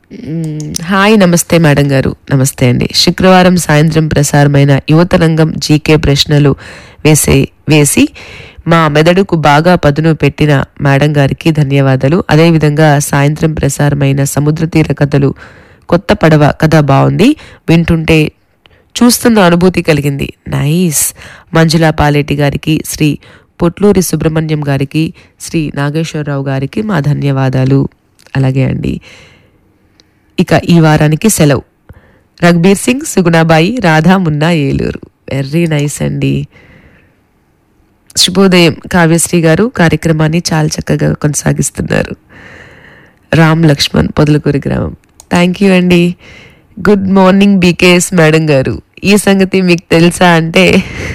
మ్మ్. Hi నమస్తే madam గారు నమస్తే అండి శుక్రవారం సాయంత్రం ప్రసారమైన యువతరంగం జీకే ప్రశ్నలు వేసే వేసి మా మెదడుకు బాగా పదును పెట్టిన మేడం గారికి ధన్యవాదాలు అదేవిధంగా సాయంత్రం ప్రసారమైన సముద్ర తీర కథలు కొత్త పడవ కథ బాగుంది వింటుంటే చూస్తున్న అనుభూతి కలిగింది నైస్ మంజులా పాలేటి గారికి శ్రీ పొట్లూరి సుబ్రహ్మణ్యం గారికి శ్రీ నాగేశ్వరరావు గారికి మా ధన్యవాదాలు అలాగే అండి ఇక ఈ వారానికి సెలవు రఘ్బీర్ సింగ్ సుగుణాబాయి రాధా మున్నా ఏలూరు వెరీ నైస్ అండి శుభోదయం కావ్యశ్రీ గారు కార్యక్రమాన్ని చాలా చక్కగా కొనసాగిస్తున్నారు రామ్ లక్ష్మణ్ పొదలకూరి గ్రామం థ్యాంక్ యూ అండి గుడ్ మార్నింగ్ బీకేఎస్ మేడం గారు ఈ సంగతి మీకు తెలుసా అంటే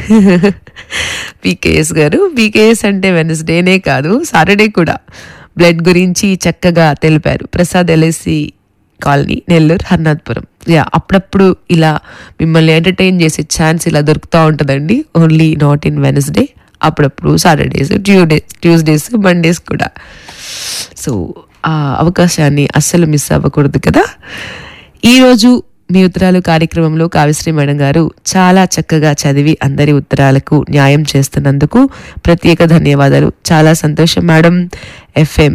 బీకేఎస్ గారు బీకేఎస్ అంటే వెనస్డేనే కాదు సాటర్డే కూడా బ్లడ్ గురించి చక్కగా తెలిపారు Prasad LIC colony Nellore Harnathpuram yeah అప్పుడప్పుడు ఇలా మిమ్మల్ని ఎంటర్టైన్ చేసే ఛాన్స్ ఇలా దొరుకుతూ ఉంటుందండి ఓన్లీ నాట్ ఇన్ వెనస్డే అప్పుడప్పుడు సాటర్డేస్ ట్యూడే ట్యూస్డేస్ మండేస్ కూడా సో ఆ అవకాశాన్ని అస్సలు మిస్ అవ్వకూడదు కదా ఈరోజు మీ ఉత్తరాలు కార్యక్రమంలో కావ్యశ్రీ మేడం గారు చాలా చక్కగా చదివి అందరి ఉత్తరాలకు న్యాయం చేస్తున్నందుకు ప్రత్యేక ధన్యవాదాలు చాలా సంతోషం madam FM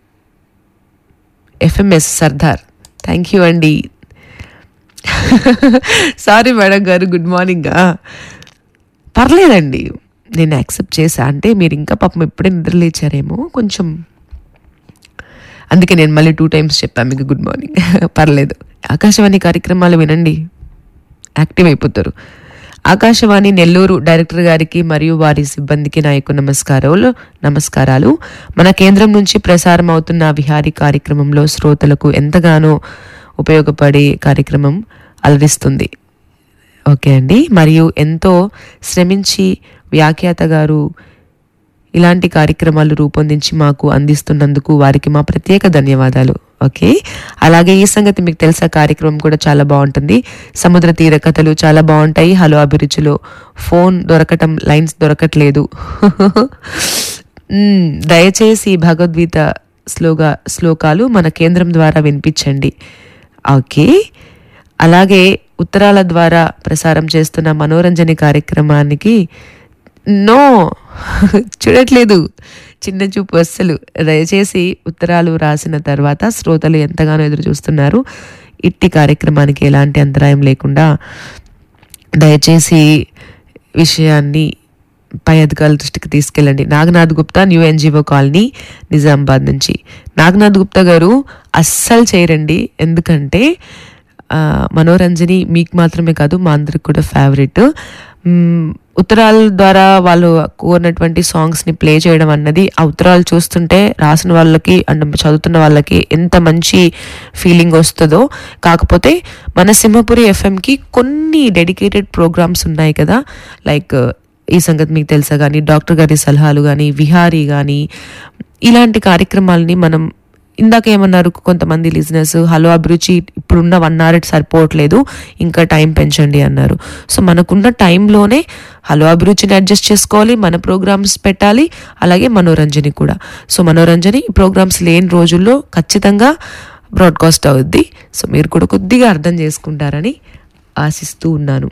FMS Sardar thank you అండి సారీ మేడం గారు గుడ్ మార్నింగ్ పర్లేదండి నేను యాక్సెప్ట్ చేశా అంటే మీరు ఇంకా పాపం ఎప్పుడే నిద్రలేచారేమో కొంచెం అందుకే నేను మళ్ళీ టూ టైమ్స్ చెప్పాను మీకు గుడ్ మార్నింగ్ పర్లేదు ఆకాశవాణి కార్యక్రమాలు వినండి యాక్టివ్ అయిపోతారు ఆకాశవాణి నెల్లూరు డైరెక్టర్ గారికి మరియు వారి సిబ్బందికి నా యొక్క నమస్కారాలు నమస్కారాలు మన కేంద్రం నుంచి ప్రసారం అవుతున్న విహారీ కార్యక్రమంలో శ్రోతలకు ఎంతగానో ఉపయోగపడే కార్యక్రమం అలరిస్తుంది ఓకే అండి మరియు ఎంతో శ్రమించి వ్యాఖ్యాత గారు ఇలాంటి కార్యక్రమాలు రూపొందించి మాకు అందిస్తున్నందుకు వారికి మా ప్రత్యేక ధన్యవాదాలు ఓకే అలాగే ఈ సంగతి మీకు తెలుసా కార్యక్రమం కూడా చాలా బాగుంటుంది సముద్ర తీర కథలు చాలా బాగుంటాయి హలో అభిరుచిలో ఫోన్ దొరకటం లైన్స్ దొరకట్లేదు మ్మ్, దయచేసి భగవద్గీత శ్లోగా శ్లోకాలు మన కేంద్రం ద్వారా వినిపించండి ఓకే అలాగే ఉత్తరాల ద్వారా ప్రసారం చేస్తున్న మనోరంజని కార్యక్రమానికి నో చూడట్లేదు చిన్న చూపు అస్సలు దయచేసి ఉత్తరాలు రాసిన తర్వాత శ్రోతలు ఎంతగానో ఎదురు చూస్తున్నారు ఇట్టి కార్యక్రమానికి ఎలాంటి అంతరాయం లేకుండా దయచేసి విషయాన్ని పై అధికారుల దృష్టికి తీసుకెళ్ళండి Nagnath Gupta new NGO colony Nizamabad నుంచి నాగనాథ్ గుప్తా గారు అస్సలు చేయరండి ఎందుకంటే ఆ, మనోరంజని మీకు మాత్రమే కాదు మా అందరికి కూడా ఫేవరెట్ మ్మ్, ఉత్తరాల ద్వారా వాళ్ళు కోరినటువంటి సాంగ్స్ని ప్లే చేయడం అన్నది ఆ ఉత్తరాలు చూస్తుంటే రాసిన వాళ్ళకి అండ్ చదువుతున్న వాళ్ళకి ఎంత మంచి ఫీలింగ్ వస్తుందో కాకపోతే మన సింహపురి ఎఫ్ఎంకి కొన్ని డెడికేటెడ్ ప్రోగ్రామ్స్ ఉన్నాయి కదా లైక్ ఈ సంగతి మీకు తెలుసా కానీ డాక్టర్ గారి సలహాలు కానీ విహారీ కానీ ఇలాంటి కార్యక్రమాలని మనం ఇందాక ఏమన్నారు కొంతమంది లిజినెస్ హలో అభిరుచి ఇప్పుడున్న వన్ అవర్ సరిపోవట్లేదు ఇంకా టైం పెంచండి అన్నారు సో మనకున్న టైంలోనే హలో అభిరుచిని అడ్జస్ట్ చేసుకోవాలి మన ప్రోగ్రామ్స్ పెట్టాలి అలాగే మనోరంజని కూడా సో మనోరంజని ప్రోగ్రామ్స్ లేని రోజుల్లో ఖచ్చితంగా బ్రాడ్కాస్ట్ అవుద్ది సో మీరు కూడా కొద్దిగా అర్థం చేసుకుంటారని ఆశిస్తూ ఉన్నాను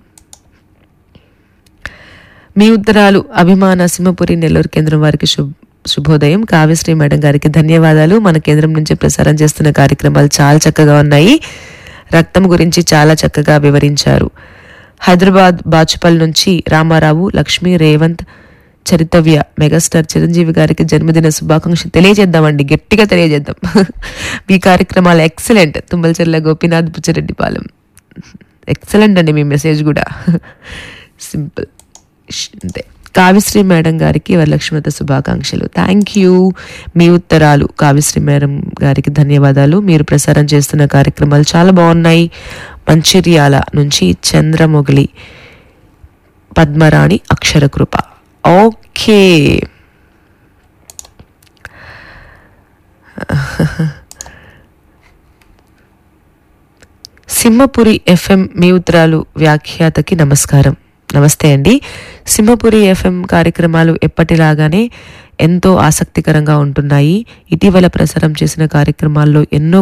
మీ ఉత్తరాలు అభిమాన సింహపురి నెల్లూరు కేంద్రం వారికి శుభ శుభోదయం కావ్యశ్రీ మేడం గారికి ధన్యవాదాలు మన కేంద్రం నుంచి ప్రసారం చేస్తున్న కార్యక్రమాలు చాలా చక్కగా ఉన్నాయి రక్తం గురించి చాలా చక్కగా వివరించారు హైదరాబాద్ బాచుపల్ నుంచి రామారావు లక్ష్మి రేవంత్ చరితవ్య మెగాస్టార్ చిరంజీవి గారికి జన్మదిన శుభాకాంక్షలు తెలియజేద్దామండి గట్టిగా తెలియజేద్దాం మీ కార్యక్రమాలు ఎక్సలెంట్ తుమ్మలచెర్ల గోపీనాథ్ బుచ్చిరెడ్డిపాలెం ఎక్సలెంట్ అండి మీ మెసేజ్ కూడా సింపుల్ ష్ అంతే కావ్యశ్రీ మేడం గారికి వరలక్ష్మత శుభాకాంక్షలు థ్యాంక్ యూ మీ ఉత్తరాలు కావ్యశ్రీ మేడం గారికి ధన్యవాదాలు మీరు ప్రసారం చేస్తున్న కార్యక్రమాలు చాలా బాగున్నాయి మంచిర్యాల నుంచి చంద్రమొగిలి పద్మరాణి అక్షరకృప ఓకే సింహపురి ఎఫ్ఎం మీ ఉత్తరాలు వ్యాఖ్యాతకి నమస్కారం నమస్తే అండి సింహపురి ఎఫ్ఎం కార్యక్రమాలు ఎప్పటిలాగానే ఎంతో ఆసక్తికరంగా ఉంటున్నాయి ఇటీవల ప్రసారం చేసిన కార్యక్రమాల్లో ఎన్నో